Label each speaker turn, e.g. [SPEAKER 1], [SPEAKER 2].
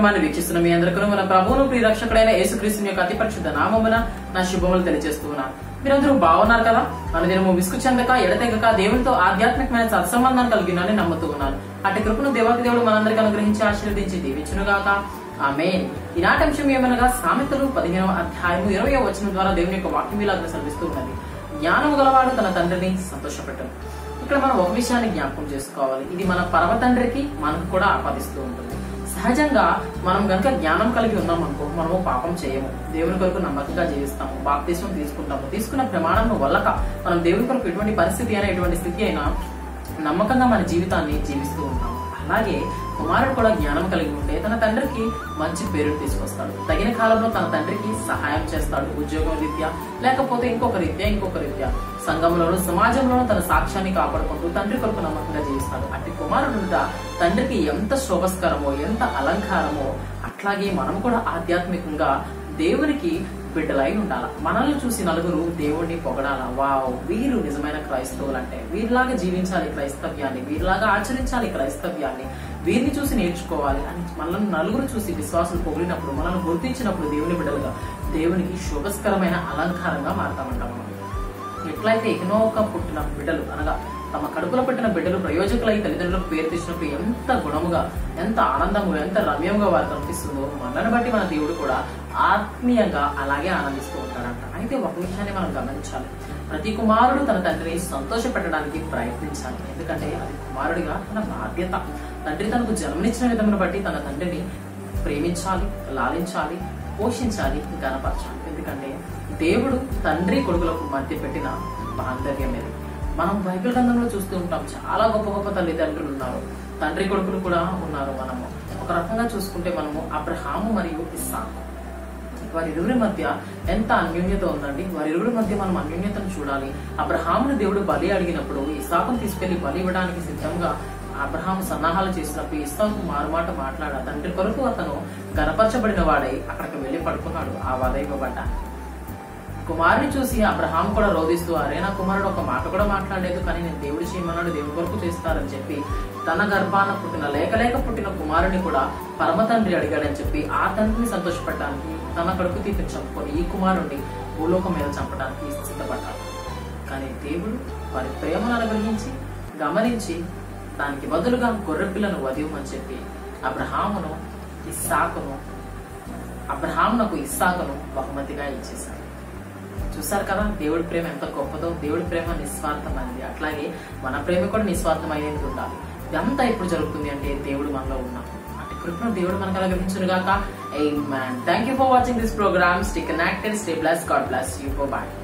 [SPEAKER 1] కార్యక్రమాన్ని వీక్షిస్తున్న మీ అందరికీ మన ప్రభువును ప్రియ రక్షకుడైన యేసుక్రీస్తు యొక్క అతి పరిశుద్ధ నామమున నా శుభములు తెలియజేస్తూ ఉన్నాను మీరందరూ బాగున్నారు కదా మన దినము విసుగు చెందక ఎడతెగక దేవునితో ఆధ్యాత్మికమైన సత్సంబంధాన్ని కలిగినని నమ్ముతూ ఉన్నాను అటు కృపను దేవాకి దేవుడు మనందరికీ అనుగ్రహించి ఆశీర్వదించి దీవించునుగాక ఆమె ఈనాటి అంశం ఏమనగా సామెతలు పదిహేనవ అధ్యాయము ఇరవై వచనం ద్వారా దేవుని యొక్క వాక్యం ఇలాగ సర్విస్తూ ఉన్నది జ్ఞానము గలవాడు తన తండ్రిని సంతోషపెట్టను ఇక్కడ మనం ఒక విషయాన్ని జ్ఞాపకం చేసుకోవాలి ఇది మన పరమ తండ్రికి మనకు కూడా ఆపాదిస్తూ ఉంటుంది సహజంగా మనం గనుక జ్ఞానం కలిగి ఉన్నాం అనుకో మనము పాపం చేయము దేవుని కొరకు నమ్మకంగా జీవిస్తాము బాప్తీసం తీసుకుంటాము తీసుకున్న ప్రమాణం వల్లక మనం దేవుని కొరకు ఎటువంటి పరిస్థితి అయినా ఎటువంటి స్థితి అయినా నమ్మకంగా మన జీవితాన్ని జీవిస్తూ ఉంటాము అలాగే కుమారుడు కూడా జ్ఞానం కలిగి ఉంటే తన తండ్రికి మంచి పేరు తీసుకొస్తాడు తగిన కాలంలో తన తండ్రికి సహాయం చేస్తాడు ఉద్యోగం రీత్యా లేకపోతే ఇంకొక రీత్యా ఇంకొక రీత్యా సంఘంలోను సమాజంలోను తన సాక్ష్యాన్ని కాపాడుకుంటూ తండ్రి కొరకు నమ్మకంగా జీవిస్తాడు అట్టి కుమారుడుగా తండ్రికి ఎంత శోభస్కరమో ఎంత అలంకారమో అట్లాగే మనం కూడా ఆధ్యాత్మికంగా దేవునికి బిడ్డలై ఉండాలి మనల్ని చూసి నలుగురు దేవుణ్ణి పొగడాల వావ్ వీరు నిజమైన క్రైస్తవులు అంటే వీరిలాగా జీవించాలి క్రైస్తవ్యాన్ని వీరిలాగా ఆచరించాలి క్రైస్తవ్యాన్ని వీరిని చూసి నేర్చుకోవాలి అని మనల్ని నలుగురు చూసి విశ్వాసం పొగిడినప్పుడు మనల్ని గుర్తించినప్పుడు దేవుని బిడ్డలుగా దేవునికి శుభస్కరమైన అలంకారంగా మారతామంటాం మనం ఎట్లయితే ఎకనోక పుట్టిన బిడ్డలు అనగా తమ కడుపులో పెట్టిన బిడ్డలు ప్రయోజకులై తల్లిదండ్రులకు పేరు తెచ్చినప్పుడు ఎంత గుణముగా ఎంత ఆనందముగా ఎంత రమ్యంగా వారు కనిపిస్తుందో మనల్ని బట్టి మన దేవుడు కూడా ఆత్మీయంగా అలాగే ఆనందిస్తూ ఉంటాడంట అయితే ఒక విషయాన్ని మనం గమనించాలి ప్రతి కుమారుడు తన తండ్రిని సంతోష పెట్టడానికి ప్రయత్నించాలి ఎందుకంటే అది కుమారుడిగా తన బాధ్యత తండ్రి తనకు జన్మనిచ్చిన విధమును బట్టి తన తండ్రిని ప్రేమించాలి లాలించాలి పోషించాలి గనపరచాలి ఎందుకంటే దేవుడు తండ్రి కొడుకులకు మధ్య పెట్టిన బాంధవ్యం ఇది మనం బైబిల్ గ్రంథంలో చూస్తూ ఉంటాం చాలా గొప్ప గొప్ప తల్లిదండ్రులు ఉన్నారు తండ్రి కొడుకులు కూడా ఉన్నారు మనము ఒక రకంగా చూసుకుంటే మనము అబ్రహాము మరియు ఇస్సాకు వారి ఇరువురి మధ్య ఎంత అన్యోన్యత ఉందండి వారి ఇరువురి మధ్య మనం అన్యోన్యతను చూడాలి అబ్రహామును దేవుడు బలి అడిగినప్పుడు ఇసాకును తీసుకెళ్లి బలి ఇవ్వడానికి సిద్ధంగా అబ్రహాం సన్నాహాలు చేసినప్పుడు ఇస్సాకు మారుమాట మాట్లాడ తండ్రి కొరకు అతను గనపరచబడిన వాడై అక్కడికి వెళ్లి పడుకున్నాడు ఆ వద ఇవ్వబడ్డ కుమారుని చూసి అబ్రహాం కూడా రోధిస్తూ అరే నా కుమారుడు ఒక మాట కూడా మాట్లాడలేదు కానీ నేను దేవుడు చేయమన్నాడు దేవుడి కొరకు చేస్తారని చెప్పి తన గర్భాన పుట్టిన లేక లేక పుట్టిన కుమారుని కూడా పరమ తండ్రి అడిగాడని చెప్పి ఆ తండ్రిని సంతోషపెట్టడానికి తన కడుపు తీపి చంపుకొని ఈ కుమారుణ్ణి భూలోకం మీద చంపడానికి సిద్ధపడ్డాడు కానీ దేవుడు వారి ప్రేమను అనుగ్రహించి గమనించి దానికి బదులుగా గొర్రె పిల్లను వదివమని చెప్పి అబ్రహామును ఇస్సాకును అబ్రహామునకు ఇస్సాకును బహుమతిగా ఇచ్చేశాడు చూసారు కదా దేవుడి ప్రేమ ఎంత గొప్పదో దేవుడి ప్రేమ నిస్వార్థమైనది అట్లాగే మన ప్రేమ కూడా నిస్వార్థమైనది ఉండాలి ఇదంతా ఎప్పుడు జరుగుతుంది అంటే దేవుడు మనలో ఉన్నాం అటు కృపను దేవుడు మనకు అనుగ్రహించును గాక man thank you for watching this programme stay connected stay bless God bless you for bye